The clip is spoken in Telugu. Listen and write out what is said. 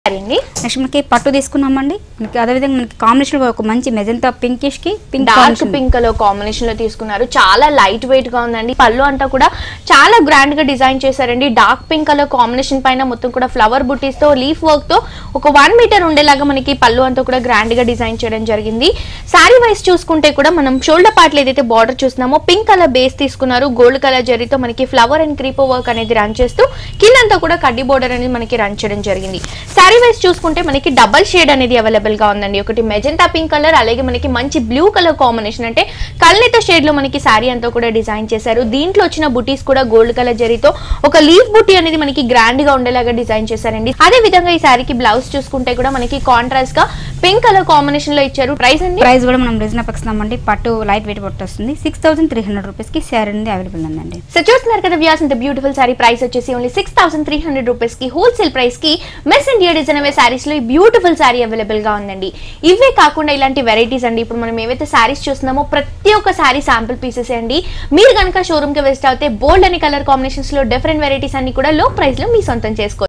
సారీ అండి నెక్స్ట్ మనకి పట్టు తీసుకున్నామండి మనకి అదేవిధంగా మనకి కాంబినేషన్ ఒక మంచి మెజంతా పింకిష్ కి pink dark pink colour combination లో తీసుకున్నారు చాలా లైట్ వెయిట్ గా ఉందండి పళ్ళు అంతా కూడా చాలా గ్రాండ్ గా డిజైన్ చేశారండి డార్క్ పింక్ కలర్ కాంబినేషన్ పైన మొత్తం కూడా ఫ్లవర్ బుటీస్ తో లీఫ్ వర్క్ తో ఒక వన్ మీటర్ ఉండేలాగా మనకి పళ్ళు అంతా కూడా గ్రాండ్ గా డిజైన్ చేయడం జరిగింది శారీ వైస్ చూసుకుంటే కూడా మనం షోల్డర్ పార్ట్ లో ఏదైతే బార్డర్ చూస్తున్నామో పింక్ కలర్ బేస్ తీసుకున్నారు గోల్డ్ కలర్ జరీతో మనకి ఫ్లవర్ అండ్ క్రీపో వర్క్ అనేది రన్ చేస్తూ కిందంతా కూడా కడ్డీ బోర్డర్ అనేది మనకి రన్ చేయడం జరిగింది శారీ వైస్ చూసుకుంటే మనకి డబల్ షేడ్ అనేది అవైలబుల్ గా ఉందండి ఒకటి మెజెంటా పింక్ కలర్ అలాగే మనకి మంచి బ్లూ కలర్ కాంబినేషన్ అంటే కల్నేత షేడ్ లో మనకి శారీ అంతా కూడా డిజైన్ చేశారు దీంట్లో వచ్చిన బుటీస్ కూడా గోల్డ్ కలర్ జరీతో ఒక లీఫ్ బుటీ అనేది మనకి గ్రాండ్ గా ఉండేలాగా డిజైన్ చేశారండి అదే విధంగా ఈ శారీకి బ్లౌజ్ చూసుకుంటే కూడా మనకి కాంట్రాస్ట్ గా పింక్ కలర్ కాంబినేషన్ లో ఇచ్చారు ప్రైస్ అండి ప్రైస్ కూడా మనం రీజనబుల్ ఇస్తున్నామండి పట్టు లైట్ వెయిట్ పట్టు వస్తుంది six thousand three hundred rupees కి శారీ అనేది అవైలబుల్ ఉందండి సో చూస్తున్నారు కదా వ్యాస్ ఇంత బ్యూటిఫుల్ సారీ ప్రైస్ వచ్చేసి only six thousand three hundred rupees కి హోల్సేల్ ప్రైస్ కి మెస్ ఇండియా డిజైన్ అవే సారీస్ లో ఈ బ్యూటిఫుల్ సారీ అవైలబుల్ గా ఉందండి ఇవే కాకుండా ఇలాంటి వెరైటీస్ అండి ఇప్పుడు మనం ఏవైతే సారీస్ చూస్తున్నామో ప్రతి ఒక్క సారీ శాంపుల్ పీసెస్ అండి మీరు కనుక షోరూమ్ కి విజిట్ అవుతే బోల్డ్ అని కలర్ కాంబినేషన్స్ లో డిఫరెంట్ వెరైటీస్ అన్ని కూడా లో ప్రైస్ లో మీ సొంతం చేసుకోవచ్చు